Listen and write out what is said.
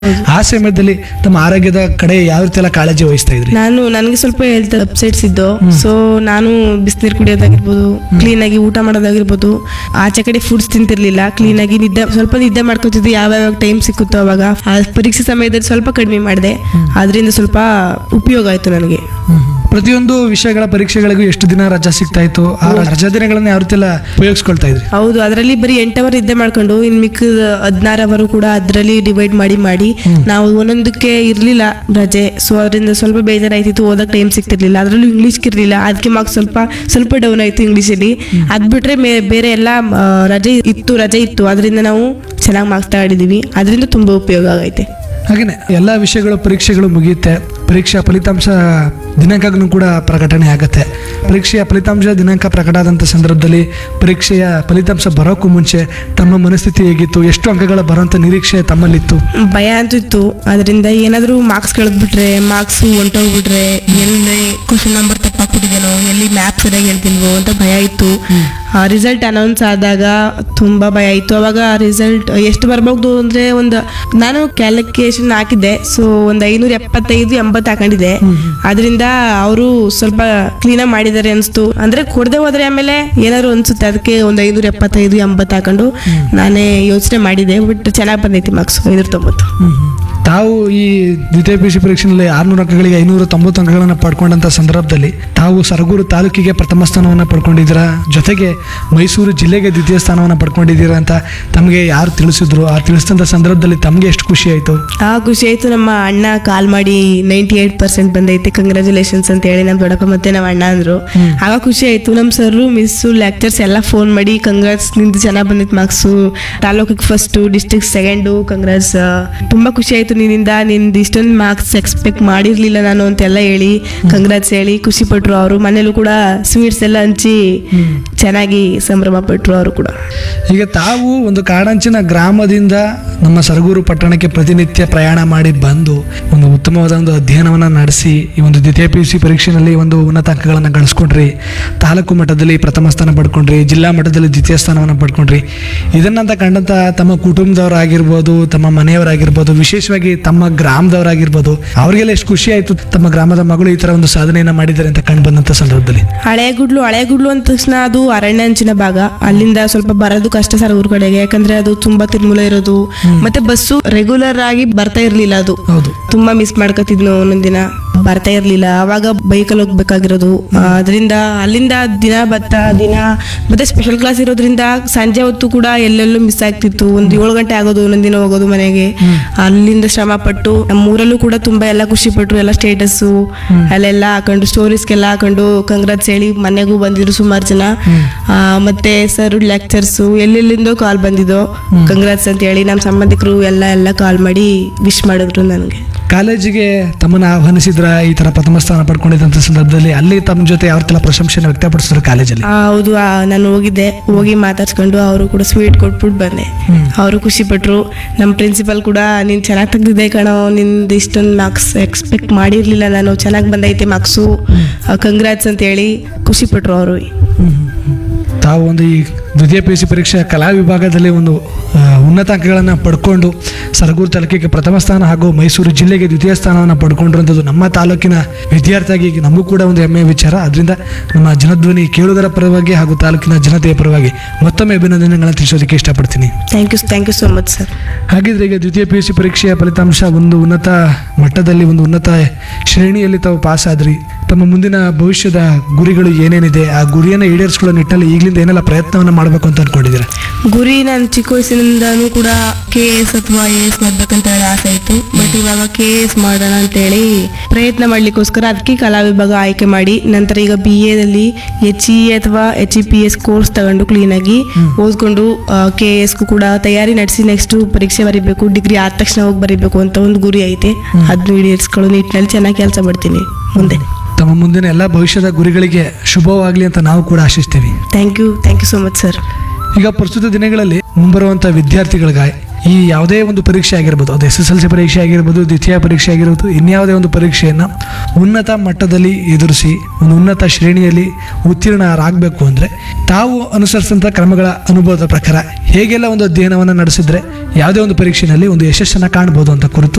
ಆ ಸಮಯದಲ್ಲಿ ತಮ್ಮ ಆರೋಗ್ಯದ ಕಡೆ ಯಾವ ರೀತಿ ಎಲ್ಲ ಕಾಳಜಿ ವಹಿಸ್ತಾ ಇದ್ರಿ ನಾನು ನನಗೆ ಸ್ವಲ್ಪ ಹೆಲ್ತ್ ಅಪ್ಸೆಟ್ಸ್ ಇದ್ದು ಸೊ ನಾನು ಬಿಸಿನೀರು ಕುಡಿಯೋದಾಗಿರ್ಬೋದು ಕ್ಲೀನ್ ಆಗಿ ಊಟ ಮಾಡೋದಾಗಿರ್ಬೋದು ಆಚೆ ಕಡೆ ಫುಡ್ಸ್ ತಿಂತಿರ್ಲಿಲ್ಲ ಕ್ಲೀನ್ ಆಗಿ ನಿದ್ದೆ ಸ್ವಲ್ಪ ನಿದ್ದೆ ಮಾಡ್ಕೊತಿದ್ದೆ ಯಾವ ಯಾವ ಟೈಮ್ ಸಿಕ್ಕುತ್ತೋ ಅವಾಗ ಆ ಪರೀಕ್ಷೆ ಸಮಯದಲ್ಲಿ ಸ್ವಲ್ಪ ಕಡಿಮೆ ಮಾಡಿದೆ ಅದರಿಂದ ಸ್ವಲ್ಪ ಉಪಯೋಗ ಆಯ್ತು ನನಗೆ ಪ್ರತಿಯೊಂದು ವಿಷಯಗಳ ಪರೀಕ್ಷೆಗಳಿಗೂ ಎಷ್ಟು ದಿನ ರಜಾ ಸಿಗ್ತಾ ಇತ್ತು ಆ ರಜಾ ದಿನಗಳನ್ನ ಯಾವ ರೀತಿ ಎಲ್ಲ ಉಪಯೋಗಿಸ್ಕೊಳ್ತಾ ಇದ್ರಿ ಹೌದು ಅದರಲ್ಲಿ ಬರೀ ಎಂಟು ಅವರ್ ನಿದ್ದೆ ಮಾಡ್ಕೊಂಡು ಇನ್ ಮಿಕ್ಕಿದ ಹದಿನಾರು ಅವರು ಕೂಡ ಅದರಲ್ಲಿ ಡಿವೈಡ್ ಮಾಡಿ ಮಾಡಿ ನಾವು ಒಂದೊಂದಕ್ಕೆ ಇರಲಿಲ್ಲ ರಜೆ ಸೊ ಅದರಿಂದ ಸ್ವಲ್ಪ ಬೇಜಾರಾಯ್ತಿತ್ತು ಓದಕ್ಕೆ ಟೈಮ್ ಸಿಗ್ತಿರ್ಲಿಲ್ಲ ಅದರಲ್ಲೂ ಇಂಗ್ಲೀಷ್ಗೆ ಇರಲಿಲ್ಲ ಅದಕ್ಕೆ ಮಾರ್ಕ್ಸ್ ಸ್ವಲ್ಪ ಸ್ವಲ್ಪ ಡೌನ್ ಆಯ್ತು ಇಂಗ್ಲೀಷಲ್ಲಿ ಅದು ಬಿಟ್ರೆ ಮೇ- ಬೇರೆ ಎಲ್ಲ ಆ, ರಜೆ ಇತ್ತು ರಜೆ ಇತ್ತು ಅದರಿಂದ ನಾವು ಚೆನ್ನಾಗಿ ಮಾರ್ಕ್ಸ್ ತಗೊಂಡಿದ್ದೀವಿ ಅದರಿಂದ ತುಂಬ ಉಪಯೋಗ ಆಗೈತೆ ಹಾಗೇನೆ ಎಲ್ಲ ವಿಷಯಗಳು ಪರೀಕ್ಷೆಗಳು ಮುಗಿಯುತ್ತೆ ಪರೀಕ್ಷಾ ಫಲಿತಾಂಶ ದಿನಾಂಕನೂ ಕೂಡ ಪ್ರಕಟಣೆ ಆಗುತ್ತೆ ಪರೀಕ್ಷೆಯ ಫಲಿತಾಂಶ ದಿನಾಂಕ ಪ್ರಕಟ ಆದಂಥ ಸಂದರ್ಭದಲ್ಲಿ ಪರೀಕ್ಷೆಯ ಫಲಿತಾಂಶ ಬರೋಕ್ಕೂ ಮುಂಚೆ ತಮ್ಮ ಮನಸ್ಥಿತಿ ಹೇಗಿತ್ತು ಎಷ್ಟು ಅಂಕಗಳ ಬರೋಂಥ ನಿರೀಕ್ಷೆ ತಮ್ಮಲ್ಲಿತ್ತು ಭಯ ಅಂತೂ ಇತ್ತು ಅದರಿಂದ ಏನಾದರೂ ಮಾರ್ಕ್ಸ್ ಕಳೆದ್ಬಿಟ್ರೆ ಮಾರ್ಕ್ಸ್ ಹೊಂಟೋಗ್ಬಿಟ್ರೆ ಎಲ್ಲಿ ಕ್ವಶನ್ ನಂಬರ್ ತಪ್ಪಾಕ್ಬಿಟ್ಟಿದ್ದೇನೋ ಎಲ್ಲಿ ಮ್ಯಾಪ್ ಸರಿಯಾಗಿ ಹೇಳ್ತಿಲ್ವೋ ಅಂತ ಭಯ ಇತ್ತು ರಿಸಲ್ಟ್ ಅನೌನ್ಸ್ ಆದಾಗ ತುಂಬ ಭಯ ಇತ್ತು ಅವಾಗ ರಿಸಲ್ಟ್ ಎಷ್ಟು ಬರ್ಬೋದು ಅಂದರೆ ಒಂದು ನಾನು ಕ್ಯಾಲ್ಕುಲೇಷನ್ ಹಾಕಿದ್ದೆ ಸೊ ಒಂದು ಐನೂರ ಎಪ್ಪತ್ತೈದು ಎಂಬತ್ತು ಹಾಕೊಂಡಿದ್ದೆ ಅದರಿಂದ ಅವರು ಸ್ವಲ್ಪ ಕ್ಲೀನಾಗಿ ಮಾಡಿದ್ದಾರೆ ಅನಿಸ್ತು ಅಂದರೆ ಕೊಡದೆ ಹೋದ್ರೆ ಆಮೇಲೆ ಏನಾದ್ರು ಅನ್ಸುತ್ತೆ ಅದಕ್ಕೆ ಒಂದು ಐನೂರ ಎಪ್ಪತ್ತೈದು ಎಂಬತ್ತು ಹಾಕೊಂಡು ನಾನೇ ಯೋಚನೆ ಮಾಡಿದೆ ಬಟ್ ಚೆನ್ನಾಗಿ ಬಂದೈತಿ ಮಾರ್ಕ್ಸ್ ಐನೂರ ತೊಂಬತ್ತು ತಾವು ಈ ದ್ವಿತೀಯ ಪಿ ಯು ಸಿ ಪರೀಕ್ಷೆಯಲ್ಲಿ ಆರುನೂರು ಅಂಕಗಳಿಗೆ ಐನೂರ ತೊಂಬತ್ತು ಅಂಕಗಳನ್ನು ಪಡ್ಕೊಂಡಂಥ ಸಂದರ್ಭದಲ್ಲಿ ತಾವು ಸರಗೂರು ತಾಲೂಕಿಗೆ ಪ್ರಥಮ ಸ್ಥಾನವನ್ನು ಪಡ್ಕೊಂಡಿದ್ದೀರಾ ಜೊತೆಗೆ ಮೈಸೂರು ಜಿಲ್ಲೆಗೆ ದ್ವಿತೀಯ ಸ್ಥಾನವನ್ನು ಪಡ್ಕೊಂಡಿದ್ದೀರಾ ಅಂತ ತಮಗೆ ಯಾರು ತಿಳಿಸಿದ್ರು ಆ ತಿಳಿಸಿದಂಥ ಸಂದರ್ಭದಲ್ಲಿ ತಮಗೆ ಎಷ್ಟು ಖುಷಿ ಆಯಿತು ಆ ಖುಷಿ ಆಯ್ತು ನಮ್ಮ ಅಣ್ಣ ಕಾಲ್ ಮಾಡಿ ನೈಂಟಿ ಏಟ್ ಪರ್ಸೆಂಟ್ ಬಂದೈತೆ ಕಂಗ್ರ್ಯಾಚುಲೇಷನ್ಸ್ ಅಂತ ಹೇಳಿ ನಮ್ಮ ದೊಡ್ಡಪ್ಪ ಮತ್ತೆ ನಮ್ಮ ಅಣ್ಣ ಅಂದ್ರು ಆಗ ಖುಷಿ ಆಯ್ತು ನಮ್ಮ ಸರ್ರು ಮಿಸ್ಸು ಲೆಕ್ಚರ್ಸ್ ಎಲ್ಲ ಫೋನ್ ಮಾಡಿ ಕಂಗ್ರಾಟ್ಸ್ ನಿಂದು ಚೆನ್ನಾಗಿ ಬಂದಿತ್ತು ಮಾರ್ಕ್ಸು ತಾಲೂಕಿಗೆ ಫಸ್ಟು ಡಿಸ್ಟಿಕ್ ಸೆಕೆಂಡು ಕಂಗ್ರಾಟ್ಸ್ ತುಂಬಾ ಖುಷಿ ಆಯ್ತು ನಿನ್ನಿಂದ ನಿಂದು ಇಷ್ಟೊಂದು ಮಾರ್ಕ್ಸ್ ಎಕ್ಸ್ಪೆಕ್ಟ್ ಮಾಡಿರ್ಲಿಲ್ಲ ನಾನು ಅಂತೆಲ್ಲ ಹೇಳಿ ಕಂಗ್ರಾಟ್ಸ್ ಹೇಳಿ ಖುಷಿ ಪಟ್ರು ಅವರು ಮನೇಲೂ ಕೂಡ ಸ್ವೀಟ್ಸ್ ಎಲ್ಲ ಹಂಚಿ ಚೆನ್ನಾಗಿ ಸಂಭ್ರಮ ಪಟ್ರು ಅವರು ಕೂಡ ಈಗ ತಾವು ಒಂದು ಕಾಡಂಚಿನ ಗ್ರಾಮದಿಂದ ನಮ್ಮ ಸರಗೂರು ಪಟ್ಟಣಕ್ಕೆ ಪ್ರತಿನಿತ್ಯ ಪ್ರಯಾಣ ಮಾಡಿ ಬಂದು ಒಂದು ಉತ್ತಮವಾದ ಒಂದು ಅಧ್ಯಯನವನ್ನು ನಡೆಸಿ ಈ ಒಂದು ದ್ವಿತೀಯ ಪಿ ಯು ಸಿ ಪರೀಕ್ಷೆಯಲ್ಲಿ ಒಂದು ಉನ್ನತ ಅಂಕಗಳನ್ನು ಗಳಿಸ್ಕೊಂಡ್ರಿ ತಾಲೂಕು ಮಟ್ಟದಲ್ಲಿ ಪ್ರಥಮ ಸ್ಥಾನ ಪಡ್ಕೊಂಡ್ರಿ ಜಿಲ್ಲಾ ಮಟ್ಟದಲ್ಲಿ ದ್ವಿತೀಯ ಸ್ಥಾನವನ್ನು ಪಡ್ಕೊಂಡ್ರಿ ಇದನ್ನಂತ ಕಂಡಂತ ತಮ್ಮ ಕುಟುಂಬದವರಾಗಿರ್ಬೋದು ತಮ್ಮ ಮನೆಯವರಾಗಿರ್ಬೋದು ವಿಶೇಷವಾಗಿ ತಮ್ಮ ಗ್ರಾಮದವರಾಗಿರ್ಬೋದು ಅವರಿಗೆಲ್ಲ ಎಷ್ಟು ಖುಷಿ ಆಯಿತು ತಮ್ಮ ಗ್ರಾಮದ ಮಗಳು ಈ ಥರ ಒಂದು ಸಾಧನೆಯನ್ನು ಮಾಡಿದ್ದಾರೆ ಅಂತ ಕಂಡು ಬಂದಂಥ ಸಂದರ್ಭದಲ್ಲಿ ಹಳೆಗುಡ್ಲು ಹಳೆಗುಡ್ಲು ಅಂದ ತಕ್ಷಣ ಅದು ಅರಣ್ಯ ಅಂಚಿನ ಭಾಗ ಅಲ್ಲಿಂದ ಸ್ವಲ್ಪ ಬರೋದು ಕಷ್ಟ ಸರ್ ಊರ್ ಕಡೆಗೆ ಯಾಕಂದ್ರೆ ಅದು ತುಂಬಾ ತಿರ್ಮೂಲ ಇರೋದು ಮತ್ತೆ ಬಸ್ಸು ರೆಗ್ಯುಲರ್ ಆಗಿ ಬರ್ತಾ ಇರ್ಲಿಲ್ಲ ಅದು ಹೌದು ತುಂಬಾ ಮಿಸ್ ಮಾಡ್ಕೋತಿದ್ನು ಒಂದೊಂದಿನ ಬರ್ತಾ ಇರ್ಲಿಲ್ಲ ಅವಾಗ ಬೈಕಲ್ಲಿ ಹೋಗ್ಬೇಕಾಗಿರೋದು ಅದರಿಂದ ಅಲ್ಲಿಂದ ದಿನ ಬತ್ತ ದಿನ ಮತ್ತೆ ಸ್ಪೆಷಲ್ ಕ್ಲಾಸ್ ಇರೋದ್ರಿಂದ ಸಂಜೆ ಹೊತ್ತು ಕೂಡ ಎಲ್ಲೆಲ್ಲೂ ಮಿಸ್ ಆಗ್ತಿತ್ತು ಒಂದು ಏಳು ಗಂಟೆ ಆಗೋದು ಒಂದೊಂದಿನ ಹೋಗೋದು ಮನೆಗೆ ಅಲ್ಲಿಂದ ಶ್ರಮ ಪಟ್ಟು ನಮ್ಮೂರಲ್ಲೂ ಕೂಡ ತುಂಬಾ ಎಲ್ಲ ಖುಷಿ ಪಟ್ರು ಎಲ್ಲ ಸ್ಟೇಟಸ್ಸು ಅಲ್ಲೆಲ್ಲ ಹಾಕೊಂಡು ಸ್ಟೋರೀಸ್ಗೆಲ್ಲ ಹಾಕೊಂಡು ಕಂಗ್ರಾಟ್ಸ್ ಹೇಳಿ ಮನೆಗೂ ಬಂದಿದ್ರು ಸುಮಾರು ಜನ ಆ, ಮತ್ತೆ ಸರ್ ಲೆಕ್ಚರ್ಸು ಎಲ್ಲೆಲ್ಲಿಂದೋ ಕಾಲ್ ಬಂದಿದ್ದು ಕಂಗ್ರಾಟ್ಸ್ ಅಂತ ಹೇಳಿ ನಮ್ಮ ಸಂಬಂಧಿಕರು ಎಲ್ಲ ಎಲ್ಲ ಕಾಲ್ ಮಾಡಿ ವಿಶ್ ಮಾಡಿದ್ರು ನನಗೆ ಕಾಲೇಜಿಗೆ ತಮ್ಮನ್ನ ಆಹ್ವಾನಿಸಿದ್ರ ಈ ತರ ಪ್ರಥಮ ಸ್ಥಾನ ಪಡ್ಕೊಂಡಿದ್ದಂಥ ಸಂದರ್ಭದಲ್ಲಿ ಅಲ್ಲಿ ತಮ್ಮ ಜೊತೆ ಯಾವ ತರ ಪ್ರಶಂಸೆನ ವ್ಯಕ್ತಪಡಿಸಿದ್ರು ಕಾಲೇಜಲ್ಲಿ ಆ, ಹೌದು ಆ, ನಾನು ಹೋಗಿದ್ದೆ ಹೋಗಿ ಮಾತಾಡ್ಸ್ಕೊಂಡು ಅವರು ಕೂಡ ಸ್ವೀಟ್ ಕೊಟ್ಬಿಟ್ಟು ಬಂದೆ ಅವರು ಖುಷಿ ಪಟ್ರು ನಮ್ಮ ಪ್ರಿನ್ಸಿಪಲ್ ಕೂಡ ನೀನು ಚೆನ್ನಾಗಿ ತೆಗ್ದಿದ್ದೆ ಕಣೋ ನಿಂದು ಇಷ್ಟೊಂದು ಮಾರ್ಕ್ಸ್ ಎಕ್ಸ್ಪೆಕ್ಟ್ ಮಾಡಿರ್ಲಿಲ್ಲ ನಾನು ಚೆನ್ನಾಗಿ ಬಂದೈತೆ ಮಾರ್ಕ್ಸು ಕಂಗ್ರಾಟ್ಸ್ ಅಂತ ಹೇಳಿ ಖುಷಿ ಪಟ್ರು ಅವರು ತಾವು ಒಂದು ಈ ದ್ವಿತೀಯ ಪಿ ಯು ಸಿ ಪರೀಕ್ಷೆ ಕಲಾ ವಿಭಾಗದಲ್ಲಿ ಒಂದು ಆ, ಉನ್ನತ ಅಂಕಗಳನ್ನು ಪಡ್ಕೊಂಡು ಸರಗೂರು ತಾಲೂಕಿಗೆ ಪ್ರಥಮ ಸ್ಥಾನ ಹಾಗೂ ಮೈಸೂರು ಜಿಲ್ಲೆಗೆ ದ್ವಿತೀಯ ಸ್ಥಾನವನ್ನು ಪಡ್ಕೊಂಡಿರುವಂಥದ್ದು ನಮ್ಮ ತಾಲೂಕಿನ ವಿದ್ಯಾರ್ಥಿಯಾಗಿ ನಮಗೂ ಕೂಡ ಒಂದು ಹೆಮ್ಮೆಯ ವಿಚಾರ ಅದರಿಂದ ನಮ್ಮ ಜನಧ್ವನಿ ಕೇಳುಗರ ಪರವಾಗಿ ಹಾಗೂ ತಾಲೂಕಿನ ಜನತೆಯ ಪರವಾಗಿ ಮತ್ತೊಮ್ಮೆ ಅಭಿನಂದನೆಗಳನ್ನು ತಿಳಿಸೋದಕ್ಕೆ ಇಷ್ಟಪಡ್ತೀನಿ thank you thank you so much sir ಹಾಗಿದ್ರೆ ಈಗ ದ್ವಿತೀಯ ಪಿ ಯು ಸಿ ಪರೀಕ್ಷೆಯ ಫಲಿತಾಂಶ ಒಂದು ಉನ್ನತ ಮಟ್ಟದಲ್ಲಿ ಒಂದು ಉನ್ನತ ಶ್ರೇಣಿಯಲ್ಲಿ ತಾವು ಪಾಸ್ ಆದ್ರಿ ತಮ್ಮ ಮುಂದಿನ ಭವಿಷ್ಯದ ಗುರಿಗಳು ಏನೇನಿದೆ ಆ ಗುರಿಯನ್ನು ಈಡೇರಿಸ್ಕೊಳ್ಳೋ ನಿಟ್ಟಲ್ಲಿ ಈಗಲಿಂದ ಏನೆಲ್ಲ ಪ್ರಯತ್ನವನ್ನು ಮಾಡಬೇಕು ಅಂತ ಅನ್ಕೊಂಡಿದ್ದೀರಾ ಗುರಿ ನಾನು ಚಿಕ್ಕ ವಯಸ್ಸಿನಿಂದನೂ ಕೂಡ ಕೆ ಎಸ್ ಅಥವಾ ಎ ಎಸ್ ಮಾಡ್ಬೇಕಂತ ಹೇಳಿ ಆಸೆ ಇತ್ತು ಬಟ್ ಇವಾಗ ಕೆ ಎಸ್ ಮಾಡೋಣ ಅಂತೇಳಿ ಪ್ರಯತ್ನ ಮಾಡ್ಲಿಕ್ಕೋಸ್ಕರ ಅದಕ್ಕೆ ಕಲಾ ವಿಭಾಗ ಆಯ್ಕೆ ಮಾಡಿ ನಂತರ ಈಗ ಬಿ ಎದಲ್ಲಿ ಎಚ್ ಇ ಅಥವಾ H E P S course ತಗೊಂಡು ಕ್ಲೀನಾಗಿ ಓದ್ಕೊಂಡು ಕೆ ಎಸ್ಗೂ ಕೂಡ ತಯಾರಿ ನಡೆಸಿ ನೆಕ್ಸ್ಟ್ ಪರೀಕ್ಷೆ ಬರೀಬೇಕು ಡಿಗ್ರಿ ಆದ ತಕ್ಷಣ ಹೋಗಿ ಬರೀಬೇಕು ಅಂತ ಒಂದು ಗುರಿ ಐತೆ ಅದನ್ನು ಈಡೇರಿಸ್ಕೊಳ್ಳೋ ನಿಟ್ಟಿನಲ್ಲಿ ಚೆನ್ನಾಗಿ ಕೆಲಸ ಮಾಡ್ತೀನಿ ಮುಂದೆ ತಮ್ಮ ಮುಂದಿನ ಎಲ್ಲ ಭವಿಷ್ಯದ ಗುರಿಗಳಿಗೆ ಶುಭವಾಗಲಿ ಅಂತ ನಾವು ಕೂಡ ಆಶಿಸ್ತೀವಿ thank you thank you so much sir ಈಗ ಪ್ರಸ್ತುತ ದಿನಗಳಲ್ಲಿ ಮುಂಬರುವಂಥ ವಿದ್ಯಾರ್ಥಿಗಳಿಗಾಗಿ ಈ ಯಾವುದೇ ಒಂದು ಪರೀಕ್ಷೆ ಆಗಿರ್ಬೋದು ಅದು ಎಸ್ ಎಸ್ ಎಲ್ ಸಿ ಪರೀಕ್ಷೆ ಆಗಿರ್ಬೋದು ದ್ವಿತೀಯ ಪರೀಕ್ಷೆ ಆಗಿರ್ಬೋದು ಇನ್ಯಾವುದೇ ಒಂದು ಪರೀಕ್ಷೆಯನ್ನು ಉನ್ನತ ಮಟ್ಟದಲ್ಲಿ ಎದುರಿಸಿ ಒಂದು ಉನ್ನತ ಶ್ರೇಣಿಯಲ್ಲಿ ಉತ್ತೀರ್ಣರಾಗಬೇಕು ಅಂದರೆ ತಾವು ಅನುಸರಿಸಿದಂಥ ಕ್ರಮಗಳ ಅನುಭವದ ಪ್ರಕಾರ ಹೇಗೆಲ್ಲ ಒಂದು ಅಧ್ಯಯನವನ್ನು ನಡೆಸಿದ್ರೆ ಯಾವುದೇ ಒಂದು ಪರೀಕ್ಷೆಯಲ್ಲಿ ಒಂದು ಯಶಸ್ಸನ್ನು ಕಾಣ್ಬೋದು ಅಂತ ಕುರಿತು